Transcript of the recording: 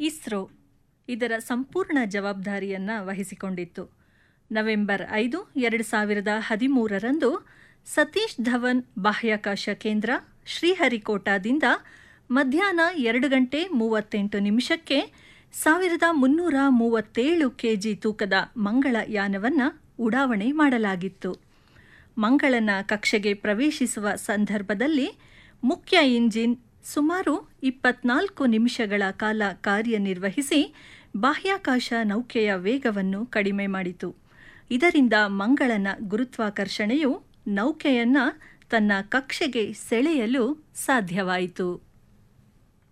ಇಸ್ರೋ ಇದರ ಸಂಪೂರ್ಣ ಜವಾಬ್ದಾರಿಯನ್ನು ವಹಿಸಿಕೊಂಡಿತ್ತು ನವೆಂಬರ್ ಐದು ಎರಡು ಸಾವಿರದ ಹದಿಮೂರರಂದು ಸತೀಶ್ ಧವನ್ ಬಾಹ್ಯಾಕಾಶ ಕೇಂದ್ರ ಶ್ರೀಹರಿಕೋಟಾದಿಂದ ಮಧ್ಯಾಹ್ನ ಎರಡು ಗಂಟೆ ಮೂವತ್ತೆಂಟು ನಿಮಿಷಕ್ಕೆ ಸಾವಿರದ ಮುನ್ನೂರ ಮೂವತ್ತೇಳು ಕೆಜಿ ತೂಕದ ಮಂಗಳಯಾನವನ್ನು ಉಡಾವಣೆ ಮಾಡಲಾಗಿತ್ತು ಮಂಗಳನ ಕಕ್ಷೆಗೆ ಪ್ರವೇಶಿಸುವ ಸಂದರ್ಭದಲ್ಲಿ ಮುಖ್ಯ ಇಂಜಿನ್ ಸುಮಾರು ಇಪ್ಪತ್ನಾಲ್ಕು ನಿಮಿಷಗಳ ಕಾಲ ಕಾರ್ಯನಿರ್ವಹಿಸಿ ಬಾಹ್ಯಾಕಾಶ ನೌಕೆಯ ವೇಗವನ್ನು ಕಡಿಮೆ ಮಾಡಿತು ಇದರಿಂದ ಮಂಗಳನ ಗುರುತ್ವಾಕರ್ಷಣೆಯು ನೌಕೆಯನ್ನು ತನ್ನ ಕಕ್ಷೆಗೆ ಸೆಳೆಯಲು ಸಾಧ್ಯವಾಯಿತು